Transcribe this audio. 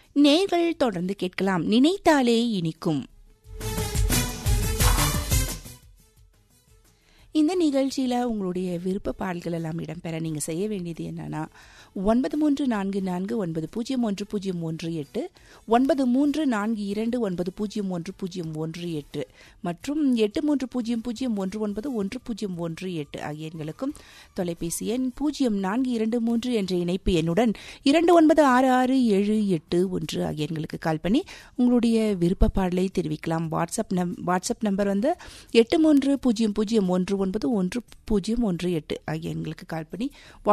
நேர்கள் தொடர்ந்து கேட்கலாம் நினைத்தாலே இனிக்கும் இந்த நிகழ்ச்சியில் உங்களுடைய விருப்ப பாடல்கள் எல்லாம் இடம்பெற நீங்கள் செய்ய வேண்டியது என்னன்னா ஒன்பது மூன்று நான்கு நான்கு ஒன்பது பூஜ்ஜியம் ஒன்று பூஜ்ஜியம் ஒன்று எட்டு ஒன்பது மூன்று நான்கு இரண்டு ஒன்பது பூஜ்ஜியம் ஒன்று பூஜ்ஜியம் ஒன்று எட்டு மற்றும் எட்டு மூன்று பூஜ்ஜியம் பூஜ்ஜியம் ஒன்று ஒன்பது ஒன்று பூஜ்ஜியம் ஒன்று எட்டு ஆகிய எண்களுக்கும் தொலைபேசி எண் பூஜ்ஜியம் நான்கு இரண்டு மூன்று என்ற இணைப்பு எண்ணுடன் இரண்டு ஒன்பது ஆறு ஆறு ஏழு எட்டு ஒன்று ஆகிய எண்களுக்கு கால் பண்ணி உங்களுடைய விருப்ப பாடலை தெரிவிக்கலாம் வாட்ஸ்அப் நம் வாட்ஸ்அப் நம்பர் வந்து எட்டு மூன்று பூஜ்ஜியம் பூஜ்ஜியம் ஒன்று ஒன்பது ஒன்று பூஜ்ஜியம் ஒன்று எட்டு ஆகிய எண்களுக்கு கால் பண்ணி